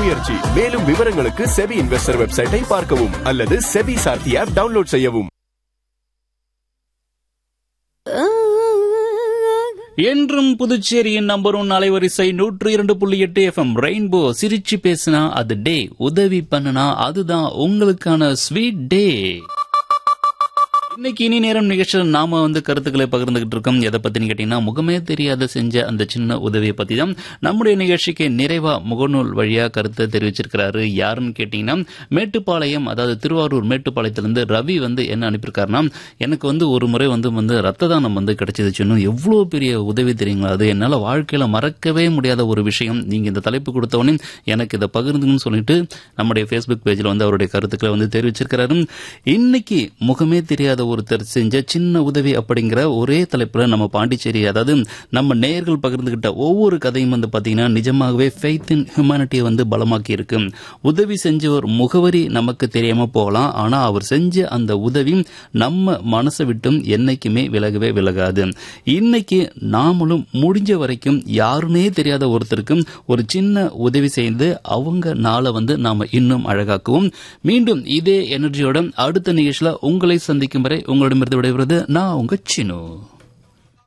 முயற்சி மேலும் விவரங்களுக்கு செபி இன்வெஸ்டர் வெப்சைட்டை பார்க்கவும் அல்லது செபி சார்த்தி ஆப் டவுன்லோட் செய்யவும் என்றும் புதுச்சேரியின் நம்பர் ஒன் அலைவரிசை நூற்று இரண்டு புள்ளி எட்டு எஃப்எம் ரெயின்போ சிரிச்சு பேசினா அது டே உதவி பண்ணுனா அதுதான் உங்களுக்கான ஸ்வீட் டே இன்னைக்கு இனி நேரம் நிகழ்ச்சியில் நாம வந்து கருத்துக்களை பகிர்ந்துகிட்டு இருக்கோம் எதை பத்தின்னு கேட்டீங்கன்னா முகமே தெரியாத செஞ்ச அந்த சின்ன உதவியை பத்தி தான் நம்முடைய நிகழ்ச்சிக்கு நிறைவா முகநூல் வழியா கருத்தை தெரிவிச்சிருக்கிறாரு யாருன்னு கேட்டீங்கன்னா மேட்டுப்பாளையம் அதாவது திருவாரூர் மேட்டுப்பாளையத்திலிருந்து ரவி வந்து என்ன அனுப்பியிருக்காருன்னா எனக்கு வந்து ஒரு முறை வந்து வந்து ரத்த தானம் வந்து கிடைச்சது சின்ன எவ்வளோ பெரிய உதவி தெரியுங்களா அது என்னால் வாழ்க்கையில மறக்கவே முடியாத ஒரு விஷயம் நீங்க இந்த தலைப்பு கொடுத்தவொடனே எனக்கு இதை பகிர்ந்துங்கன்னு சொல்லிட்டு நம்முடைய ஃபேஸ்புக் பேஜில் வந்து அவருடைய கருத்துக்களை வந்து தெரிவிச்சிருக்கிறாரு இன்னைக்கு முகமே தெரியாத ஒருத்தர் செஞ்ச சின்ன உதவி அப்படிங்கிற ஒரே தலைப்புல நம்ம பாண்டிச்சேரி அதாவது நம்ம நேயர்கள் பகிர்ந்துகிட்ட ஒவ்வொரு கதையும் வந்து பாத்தீங்கன்னா நிஜமாகவே ஃபெய்த் இன் ஹியூமனிட்டியை வந்து பலமாக்கி இருக்கு உதவி செஞ்சவர் முகவரி நமக்கு தெரியாம போகலாம் ஆனா அவர் செஞ்ச அந்த உதவி நம்ம மனசை விட்டும் என்னைக்குமே விலகவே விலகாது இன்னைக்கு நாமளும் முடிஞ்ச வரைக்கும் யாருன்னே தெரியாத ஒருத்தருக்கும் ஒரு சின்ன உதவி செய்து அவங்க நாளை வந்து நாம இன்னும் அழகாக்குவோம் மீண்டும் இதே எனர்ஜியோட அடுத்த நிகழ்ச்சியில உங்களை சந்திக்கும் வரை உங்களிடமிருந்து விடைபெறுவது நான் உங்க சினு